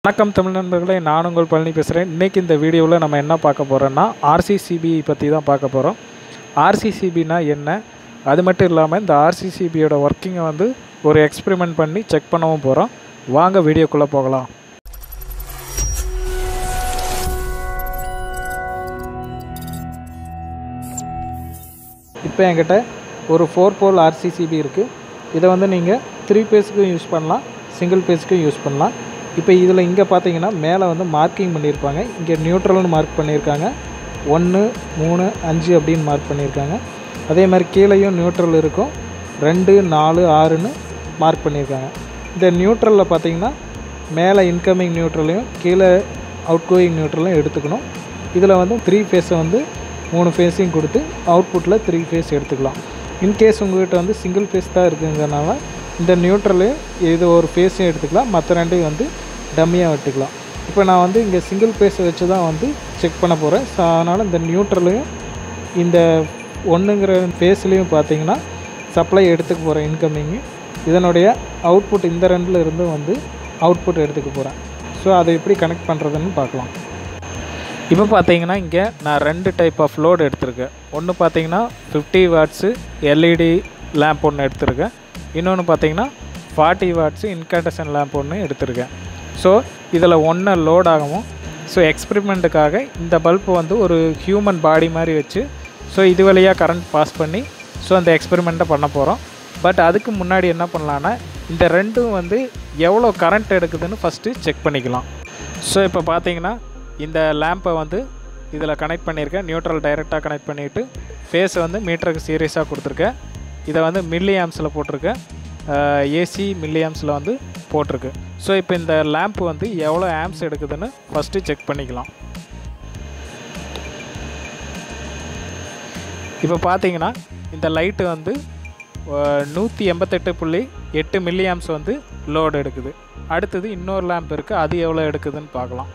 வணக்கம் தமிழ் நண்பர்களே நான் உங்கள் பழனி பேசுகிறேன் இன்றைக்கி இந்த வீடியோவில் நம்ம என்ன பார்க்க போகிறோன்னா ஆர்சிசிபி பற்றி தான் பார்க்க போகிறோம் ஆர்சிசிபினா என்ன அது மட்டும் இல்லாமல் இந்த ஆர்சிசிபியோட ஒர்க்கிங்கை வந்து ஒரு எக்ஸ்பெரிமெண்ட் பண்ணி செக் பண்ணவும் போகிறோம் வாங்க வீடியோக்குள்ளே போகலாம் இப்போ என்கிட்ட ஒரு ஃபோர் போல் ஆர்சிசிபி இருக்குது இதை வந்து நீங்கள் த்ரீ பேஸுக்கும் யூஸ் பண்ணலாம் சிங்கிள் பேஸுக்கும் யூஸ் பண்ணலாம் இப்போ இதில் இங்கே பார்த்தீங்கன்னா மேலே வந்து மார்க்கிங் பண்ணியிருப்பாங்க இங்கே நியூட்ரல்னு மார்க் பண்ணியிருக்காங்க ஒன்று மூணு அஞ்சு அப்படின்னு மார்க் பண்ணியிருக்காங்க அதே மாதிரி கீழேயும் நியூட்ரல் இருக்கும் ரெண்டு நாலு ஆறுன்னு மார்க் பண்ணியிருக்காங்க இந்த நியூட்ரலில் பார்த்தீங்கன்னா மேலே இன்கமிங் நியூட்ரலையும் கீழே அவுட் கோயிங் நியூட்ரலையும் எடுத்துக்கணும் இதில் வந்து த்ரீ ஃபேஸை வந்து மூணு ஃபேஸையும் கொடுத்து அவுட்புட்டில் த்ரீ ஃபேஸ் எடுத்துக்கலாம் இன்கேஸ் உங்கள்கிட்ட வந்து சிங்கிள் ஃபேஸ் தான் இருக்குங்கிறனால இந்த நியூட்ரலையும் இது ஒரு ஃபேஸையும் எடுத்துக்கலாம் மற்ற ரெண்டையும் வந்து டம்மியாக விட்டுக்கலாம் இப்போ நான் வந்து இங்கே சிங்கிள் ஃபேஸை வச்சு தான் வந்து செக் பண்ண போகிறேன் ஸோ அதனால் இந்த நியூட்ரலையும் இந்த ஒன்றுங்கிற ஃபேஸ்லேயும் பார்த்தீங்கன்னா சப்ளை எடுத்துக்க போகிறேன் இன்கமிங்கு இதனுடைய அவுட்புட் இந்த ரெண்டில் இருந்து வந்து அவுட்புட் எடுத்துக்க போகிறேன் ஸோ அதை எப்படி கனெக்ட் பண்ணுறதுன்னு பார்க்கலாம் இப்போ பார்த்தீங்கன்னா இங்கே நான் ரெண்டு டைப் ஆஃப் லோடு எடுத்திருக்கேன் ஒன்று பார்த்தீங்கன்னா ஃபிஃப்டி வாட்ஸு எல்இடி லேம்ப் ஒன்று எடுத்திருக்கேன் இன்னொன்று பார்த்தீங்கன்னா ஃபார்ட்டி வாட்ஸு இன்கண்டஷன் லேம்ப் ஒன்று எடுத்திருக்கேன் ஸோ இதில் ஒன்று லோட் ஆகவும் ஸோ எக்ஸ்பெரிமெண்ட்டுக்காக இந்த பல்பு வந்து ஒரு ஹியூமன் பாடி மாதிரி வச்சு ஸோ இது வழியாக கரண்ட் பாஸ் பண்ணி ஸோ அந்த எக்ஸ்பெரிமெண்ட்டை பண்ண போகிறோம் பட் அதுக்கு முன்னாடி என்ன பண்ணலான்னா இந்த ரெண்டும் வந்து எவ்வளோ கரண்ட் எடுக்குதுன்னு ஃபஸ்ட்டு செக் பண்ணிக்கலாம் ஸோ இப்போ பார்த்தீங்கன்னா இந்த லேம்பை வந்து இதில் கனெக்ட் பண்ணியிருக்கேன் நியூட்ரல் டைரெக்டாக கனெக்ட் பண்ணிவிட்டு ஃபேஸை வந்து மீட்டருக்கு சீரியஸாக கொடுத்துருக்கேன் இதை வந்து மில்லி ஆம்ஸில் போட்டிருக்கேன் ஏசி மில்லி ஆம்ஸில் வந்து போட்டிருக்கு ஸோ இப்போ இந்த லேம்ப் வந்து எவ்வளோ ஆம்ஸ் எடுக்குதுன்னு ஃபஸ்ட்டு செக் பண்ணிக்கலாம் இப்போ பார்த்தீங்கன்னா இந்த லைட்டு வந்து நூற்றி எண்பத்தெட்டு புள்ளி எட்டு மில்லி ஆம்ஸ் வந்து லோடு எடுக்குது அடுத்தது இன்னொரு லேம்ப் இருக்குது அது எவ்வளோ எடுக்குதுன்னு பார்க்கலாம்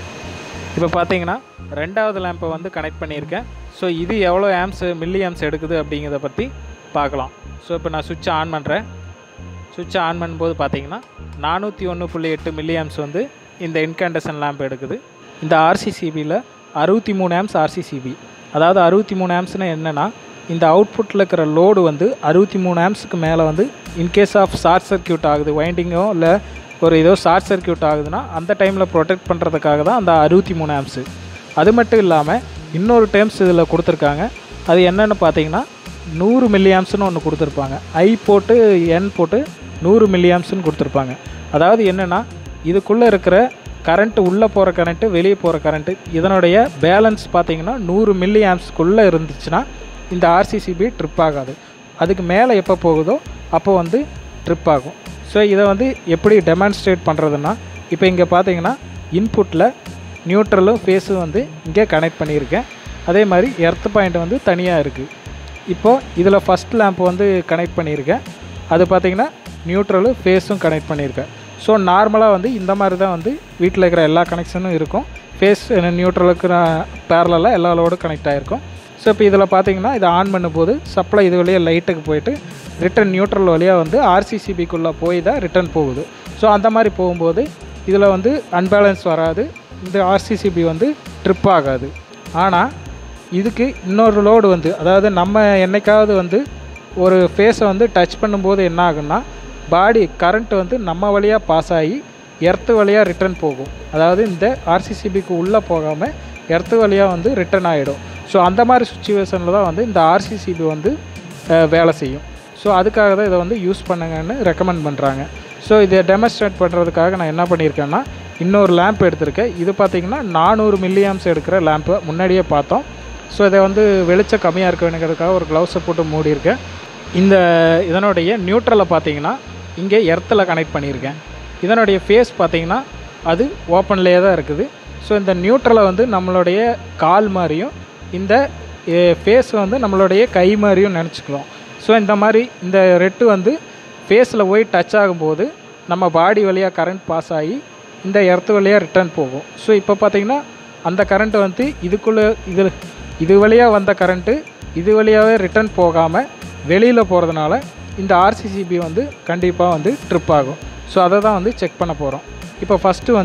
இப்போ பார்த்தீங்கன்னா ரெண்டாவது லேம்பை வந்து கனெக்ட் பண்ணியிருக்கேன் ஸோ இது எவ்வளோ ஆம்ஸ் மில்லி ஆம்ஸ் எடுக்குது அப்படிங்கிறத பற்றி பார்க்கலாம் ஸோ இப்போ நான் சுவிட்சை ஆன் பண்ணுறேன் சுவிட்சை ஆன் பண்ணும்போது பார்த்தீங்கன்னா நானூற்றி ஒன்று புள்ளி எட்டு மில்லி ஆம்ஸ் வந்து இந்த இன்கண்டஷன் லேம்ப் எடுக்குது இந்த ஆர்சிசிபியில் அறுபத்தி மூணு ஆம்ஸ் ஆர்சிசிபி அதாவது அறுபத்தி மூணு ஆம்ஸ்னால் என்னென்னா இந்த அவுட்புட்டில் இருக்கிற லோடு வந்து அறுபத்தி மூணு ஆம்ஸுக்கு மேலே வந்து இன்கேஸ் ஆஃப் ஷார்ட் சர்க்கியூட் ஆகுது வைண்டிங்கோ இல்லை ஒரு ஏதோ ஷார்ட் சர்க்கியூட் ஆகுதுன்னா அந்த டைமில் ப்ரொடெக்ட் பண்ணுறதுக்காக தான் அந்த அறுபத்தி மூணு ஆம்ஸு அது மட்டும் இல்லாமல் இன்னொரு டேர்ம்ஸ் இதில் கொடுத்துருக்காங்க அது என்னென்னு பார்த்தீங்கன்னா நூறு மில்லி ஆம்ஸ்னு ஒன்று கொடுத்துருப்பாங்க ஐ போட்டு என் போட்டு நூறு மில்லி ஆம்ஸ்னு கொடுத்துருப்பாங்க அதாவது என்னென்னா இதுக்குள்ளே இருக்கிற கரண்ட்டு உள்ளே போகிற கரண்ட்டு வெளியே போகிற கரண்ட்டு இதனுடைய பேலன்ஸ் பார்த்தீங்கன்னா நூறு மில்லி ஆம்ஸ்க்குள்ளே இருந்துச்சுன்னா இந்த ஆர்சிசிபி ட்ரிப் ஆகாது அதுக்கு மேலே எப்போ போகுதோ அப்போ வந்து ட்ரிப் ஆகும் ஸோ இதை வந்து எப்படி டெமான்ஸ்ட்ரேட் பண்ணுறதுன்னா இப்போ இங்கே பார்த்தீங்கன்னா இன்புட்டில் நியூட்ரலும் ஃபேஸும் வந்து இங்கே கனெக்ட் பண்ணியிருக்கேன் அதே மாதிரி எர்த் பாயிண்ட் வந்து தனியாக இருக்குது இப்போது இதில் ஃபஸ்ட் லேம்ப் வந்து கனெக்ட் பண்ணியிருக்கேன் அது பார்த்திங்கன்னா நியூட்ரலும் ஃபேஸும் கனெக்ட் பண்ணியிருக்கேன் ஸோ நார்மலாக வந்து இந்த மாதிரி தான் வந்து வீட்டில் இருக்கிற எல்லா கனெக்ஷனும் இருக்கும் ஃபேஸ் நியூட்ரலுக்கு பேரலாக எல்லா லோடும் கனெக்ட் ஆகிருக்கும் ஸோ இப்போ இதில் பார்த்தீங்கன்னா இதை ஆன் பண்ணும்போது சப்ளை இது வழியாக லைட்டுக்கு போயிட்டு ரிட்டன் நியூட்ரல் வழியாக வந்து ஆர்சிசிபிக்குள்ளே போய் தான் ரிட்டன் போகுது ஸோ அந்த மாதிரி போகும்போது இதில் வந்து அன்பேலன்ஸ் வராது இந்த ஆர்சிசிபி வந்து ட்ரிப் ஆகாது ஆனால் இதுக்கு இன்னொரு லோடு வந்து அதாவது நம்ம என்னைக்காவது வந்து ஒரு ஃபேஸை வந்து டச் பண்ணும்போது என்ன ஆகுன்னா பாடி கரண்ட் வந்து நம்ம வழியாக பாஸ் ஆகி எர்த்து வழியாக ரிட்டர்ன் போகும் அதாவது இந்த ஆர்சிசிபிக்கு உள்ளே போகாமல் எர்த்து வழியாக வந்து ரிட்டர்ன் ஆகிடும் ஸோ அந்த மாதிரி சுச்சுவேஷனில் தான் வந்து இந்த ஆர்சிசிபி வந்து வேலை செய்யும் ஸோ அதுக்காக தான் இதை வந்து யூஸ் பண்ணுங்கன்னு ரெக்கமெண்ட் பண்ணுறாங்க ஸோ இதை டெமான்ஸ்ட்ரேட் பண்ணுறதுக்காக நான் என்ன பண்ணியிருக்கேன்னா இன்னொரு லேம்ப் எடுத்திருக்கேன் இது பார்த்திங்கன்னா நானூறு மில்லியாம்ஸ் எடுக்கிற லேம்ப்பு முன்னாடியே பார்த்தோம் ஸோ இதை வந்து வெளிச்சம் கம்மியாக இருக்க வேணுங்கிறதுக்காக ஒரு க்ளவுஸை போட்டு மூடியிருக்கேன் இந்த இதனுடைய நியூட்ரலை பார்த்தீங்கன்னா இங்கே எர்த்தில் கனெக்ட் பண்ணியிருக்கேன் இதனுடைய ஃபேஸ் பார்த்திங்கன்னா அது ஓப்பன்லேயே தான் இருக்குது ஸோ இந்த நியூட்ரலை வந்து நம்மளுடைய கால் மாதிரியும் இந்த ஃபேஸ் வந்து நம்மளுடைய கை மாதிரியும் நினச்சிக்கலாம் ஸோ இந்த மாதிரி இந்த ரெட்டு வந்து ஃபேஸில் போய் டச் ஆகும்போது நம்ம பாடி வழியாக கரண்ட் பாஸ் ஆகி இந்த எர்த்து வழியாக ரிட்டர்ன் போகும் ஸோ இப்போ பார்த்திங்கன்னா அந்த கரண்ட்டு வந்து இதுக்குள்ளே இது இது வழியாக வந்த கரண்ட்டு இது வழியாகவே ரிட்டர்ன் போகாமல் வெளியில் போகிறதுனால இந்த ஆர்சிசிபி வந்து கண்டிப்பாக வந்து ட்ரிப் ஆகும் ஸோ அதை தான் வந்து செக் பண்ண போகிறோம் இப்போ ஃபஸ்ட்டு வந்து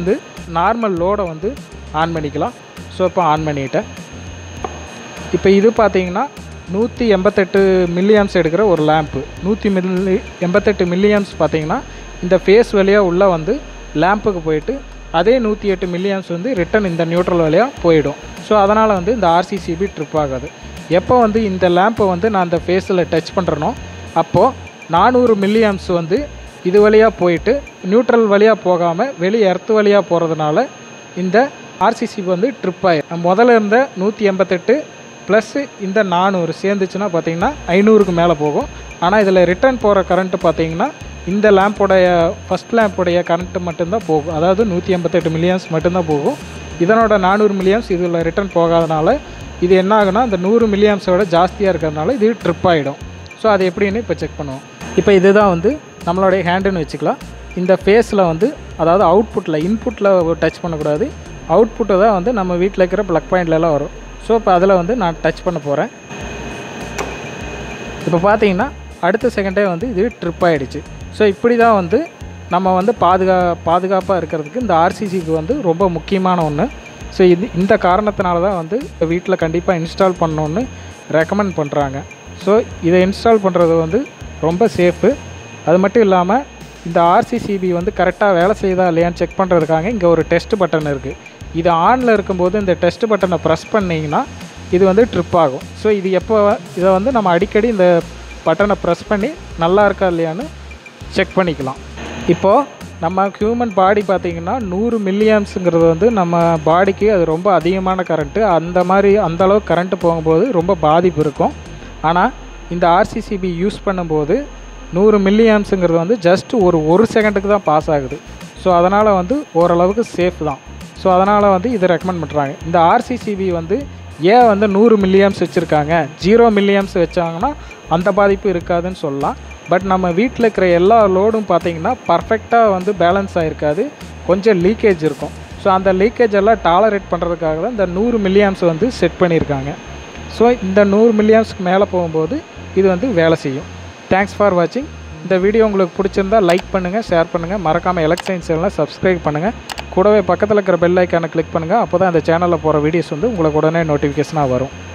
நார்மல் லோடை வந்து ஆன் பண்ணிக்கலாம் ஸோ இப்போ ஆன் பண்ணிட்டேன் இப்போ இது பார்த்தீங்கன்னா நூற்றி எண்பத்தெட்டு மில்லியம்ஸ் எடுக்கிற ஒரு லேம்ப்பு நூற்றி மில்லி எண்பத்தெட்டு மில்லியம்ஸ் பார்த்தீங்கன்னா இந்த ஃபேஸ் வழியாக உள்ளே வந்து லேம்புக்கு போயிட்டு அதே நூற்றி எட்டு மில்லியம்ஸ் வந்து ரிட்டன் இந்த நியூட்ரல் வழியாக போயிடும் ஸோ அதனால் வந்து இந்த ஆர்சிசிபி ட்ரிப் ஆகாது எப்போ வந்து இந்த லேம்பை வந்து நான் அந்த ஃபேஸில் டச் பண்ணுறனோ அப்போது நானூறு மில்லியம்ஸ் வந்து இது வழியாக போயிட்டு நியூட்ரல் வழியாக போகாமல் வெளி எர்த்து வழியாக போகிறதுனால இந்த ஆர்சிசிபி வந்து ட்ரிப் ஆயிடும் முதல்ல இருந்த நூற்றி எண்பத்தெட்டு ப்ளஸ் இந்த நானூறு சேர்ந்துச்சுன்னா பார்த்தீங்கன்னா ஐநூறுக்கு மேலே போகும் ஆனால் இதில் ரிட்டர்ன் போகிற கரண்ட்டு பார்த்தீங்கன்னா இந்த லேம்போடைய ஃபஸ்ட் லேம்போடைய கரண்ட்டு மட்டும்தான் போகும் அதாவது நூற்றி எண்பத்தெட்டு மில்லியன்ஸ் மட்டும்தான் போகும் இதனோட நானூறு மில்லியன்ஸ் இதில் ரிட்டர்ன் போகாதனால இது என்ன ஆகுனா அந்த நூறு மில்லியன்ஸோட ஜாஸ்தியாக இருக்கிறதுனால இது ட்ரிப் ஆகிடும் ஸோ அது எப்படின்னு இப்போ செக் பண்ணுவோம் இப்போ இதுதான் வந்து நம்மளுடைய ஹேண்டுன்னு வச்சுக்கலாம் இந்த ஃபேஸில் வந்து அதாவது அவுட்புட்டில் இன்புட்டில் டச் பண்ணக்கூடாது அவுட்புட்டு தான் வந்து நம்ம வீட்டில் இருக்கிற ப்ளக் பாயிண்ட்லலாம் வரும் ஸோ இப்போ அதில் வந்து நான் டச் பண்ண போகிறேன் இப்போ பார்த்தீங்கன்னா அடுத்த செகண்டே வந்து இது ட்ரிப் ஆகிடுச்சு ஸோ இப்படி தான் வந்து நம்ம வந்து பாதுகா பாதுகாப்பாக இருக்கிறதுக்கு இந்த ஆர்சிசிக்கு வந்து ரொம்ப முக்கியமான ஒன்று ஸோ இது இந்த காரணத்தினால தான் வந்து வீட்டில் கண்டிப்பாக இன்ஸ்டால் பண்ணணுன்னு ரெக்கமெண்ட் பண்ணுறாங்க ஸோ இதை இன்ஸ்டால் பண்ணுறது வந்து ரொம்ப சேஃபு அது மட்டும் இல்லாமல் இந்த ஆர்சிசிபி வந்து கரெக்டாக வேலை செய்யுதா இல்லையான்னு செக் பண்ணுறதுக்காக இங்கே ஒரு டெஸ்ட் பட்டன் இருக்குது இது ஆனில் இருக்கும்போது இந்த டெஸ்ட் பட்டனை ப்ரெஸ் பண்ணிங்கன்னா இது வந்து ட்ரிப் ஆகும் ஸோ இது எப்போ இதை வந்து நம்ம அடிக்கடி இந்த பட்டனை ப்ரெஸ் பண்ணி நல்லா இருக்கா இல்லையான்னு செக் பண்ணிக்கலாம் இப்போது நம்ம ஹியூமன் பாடி பார்த்திங்கன்னா நூறு மில்லியம்ஸுங்கிறது வந்து நம்ம பாடிக்கு அது ரொம்ப அதிகமான கரண்ட்டு அந்த மாதிரி அந்த அளவுக்கு கரண்ட்டு போகும்போது ரொம்ப பாதிப்பு இருக்கும் ஆனால் இந்த ஆர்சிசிபி யூஸ் பண்ணும்போது நூறு மில்லியம்ஸுங்கிறது வந்து ஜஸ்ட் ஒரு ஒரு செகண்டுக்கு தான் பாஸ் ஆகுது ஸோ அதனால் வந்து ஓரளவுக்கு சேஃப் தான் ஸோ அதனால் வந்து இதை ரெக்கமெண்ட் பண்ணுறாங்க இந்த ஆர்சிசிபி வந்து ஏன் வந்து நூறு மில்லியம்ஸ் வச்சுருக்காங்க ஜீரோ மில்லியம்ஸ் வச்சாங்கன்னா அந்த பாதிப்பு இருக்காதுன்னு சொல்லலாம் பட் நம்ம வீட்டில் இருக்கிற எல்லா லோடும் பார்த்திங்கன்னா பர்ஃபெக்டாக வந்து பேலன்ஸ் ஆகிருக்காது கொஞ்சம் லீக்கேஜ் இருக்கும் ஸோ அந்த லீக்கேஜ் எல்லாம் டாலரேட் பண்ணுறதுக்காக தான் இந்த நூறு மில்லியம்ஸ் வந்து செட் பண்ணியிருக்காங்க ஸோ இந்த நூறு மில்லியம்ஸ்க்கு மேலே போகும்போது இது வந்து வேலை செய்யும் தேங்க்ஸ் ஃபார் வாட்சிங் இந்த வீடியோ உங்களுக்கு பிடிச்சிருந்தா லைக் பண்ணுங்கள் ஷேர் பண்ணுங்கள் மறக்காமல் எலக்ட்ரைன் சேனலை சப்ஸ்கிரைப் பண்ணுங்கள் கூடவே பக்கத்தில் இருக்கிற பெல் ஐக்கானை கிளிக் பண்ணுங்கள் அப்போ தான் அந்த சேனலில் போகிற வீடியோஸ் வந்து உங்களுக்கு உடனே நோட்டிஃபிகேஷனாக வரும்